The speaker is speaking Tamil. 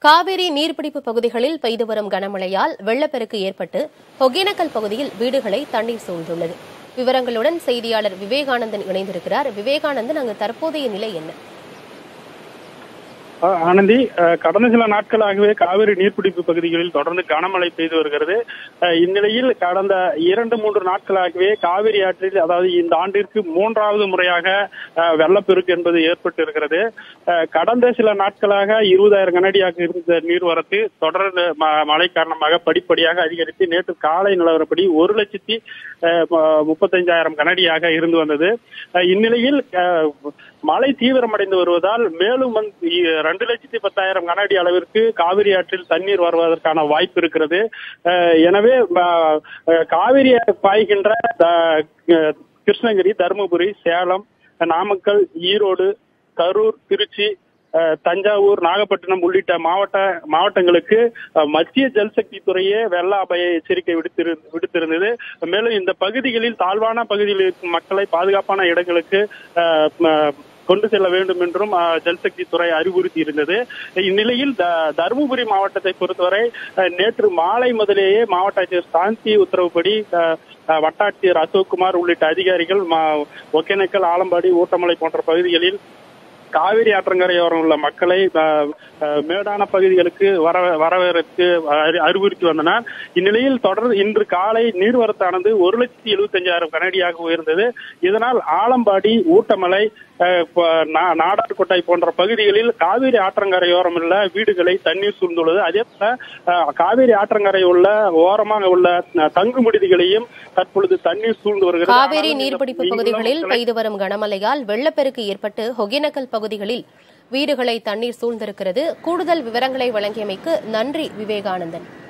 காவிரி நீர்பிடிப்பு பகுதிகளில் பெய்து வரும் கனமழையால் வெள்ளப்பெருக்கு ஏற்பட்டு ஒகேனக்கல் பகுதியில் வீடுகளை தண்ணீர் சூழ்ந்துள்ளது விவரங்களுடன் செய்தியாளர் விவேகானந்தன் இணைந்திருக்கிறார் விவேகானந்தன் அங்கு தற்போதைய நிலை என்ன அஹ் ஆனந்தி அஹ் கடந்த சில நாட்களாகவே காவிரி நீர்பிடிப்பு பகுதிகளில் தொடர்ந்து கனமழை பெய்து வருகிறது அஹ் இந்நிலையில் கடந்த இரண்டு மூன்று நாட்களாகவே காவிரி ஆற்றில் அதாவது இந்த ஆண்டிற்கு மூன்றாவது முறையாக அஹ் வெள்ளப்பெருக்கு என்பது ஏற்பட்டு இருக்கிறது அஹ் கடந்த சில நாட்களாக இருபதாயிரம் கனடியாக இருந்த நீர்வரத்து தொடர்ந்து ம- மழை காரணமாக படிப்படியாக அதிகரித்து நேற்று காலை நிலவரப்படி ஒரு லட்சத்தி அஹ், ம- முப்பத்தைந்தாயிரம் கனடியாக இருந்து வந்தது அஹ் இந்நிலையில் அஹ், மழை தீவிரமடைந்து வருவதால் மேலும் வந்து இ- ரெண்டு லட்சத்தி பத்தாயிரம் கனஅடி அளவிற்கு காவிரி ஆற்றில் தண்ணீர் வருவதற்கான வாய்ப்பு இருக்கிறது அஹ் எனவே ம- அஹ் காவிரி பாய்கின்ற த- அஹ் கிருஷ்ணகிரி தருமபுரி சேலம் நாமக்கல் ஈரோடு கரூர் திருச்சி அஹ் தஞ்சாவூர் நாகப்பட்டினம் உள்ளிட்ட மாவட்ட மாவட்டங்களுக்கு அஹ், மத்திய ஜல்சக்தி துறையே வெள்ள அபாய எச்சரிக்கை விடுத்திரு விடுத்திருந்தது மேலும் இந்த பகுதிகளில் தாழ்வான பகுதியில் இருக்கும் மக்களை பாதுகாப்பான இடங்களுக்கு அஹ், ம- கொண்டு செல்ல வேண்டும் என்றும் அஹ், ஜல்சக்தி துறை அறிவுறுத்தி இருந்தது இந்நிலையில் த- தருமபுரி மாவட்டத்தை பொறுத்தவரை அஹ், நேற்று மாலை முதலேயே மாவட்ட ஆட்சியர் சாந்தி உத்தரவுப்படி அஹ், அஹ், வட்டாட்சியர் அசோக்குமார் உள்ளிட்ட அதிகாரிகள் மா- ஒகேனக்கல் ஆலம்பாடி ஊட்டமலை போன்ற பகுதிகளில் காவிரி ஆற்றங்கரையோரம் உள்ள மக்களை அஹ், அஹ், மேடான பகுதிகளுக்கு வர வரவேற்கு அறி- அறிவுறுத்தி வந்தனர் இந்நிலையில் தொடர்ந்து இன்று காலை நீர்வரத்தானது ஒரு லட்சத்தி எழுபத்தஞ்சாயிரம் கனடியாக உயர்ந்தது இதனால் ஆலம்பாடி ஊட்டமலை அஹ், ப- நா- நாடார்கோட்டை போன்ற பகுதிகளில் காவிரி ஆற்றங்கரையோரம் உள்ள வீடுகளை தண்ணீர் சூழ்ந்துள்ளது அதே போல அஹ், காவிரி ஆற்றங்கரை உள்ள ஓரமாக உள்ள அஹ், தங்கு விடுதிகளையும் தற்பொழுது தண்ணீர் சூழ்ந்து வருகிறது காவிரி ஆனாலும் இந்த நீர்பிடிப்பு இங்குள்ள பகுதிகளில் மக்களை- பெய்து வரும் கனமழையால் வெள்ளப்பெருக்கு ஏற்பட்டு ஒகேனக்கல் பகுதிகளில் வீடுகளை தண்ணீர் சூழ்ந்திருக்கிறது கூடுதல் விவரங்களை வழங்கியமைக்கு நன்றி விவேகானந்தன்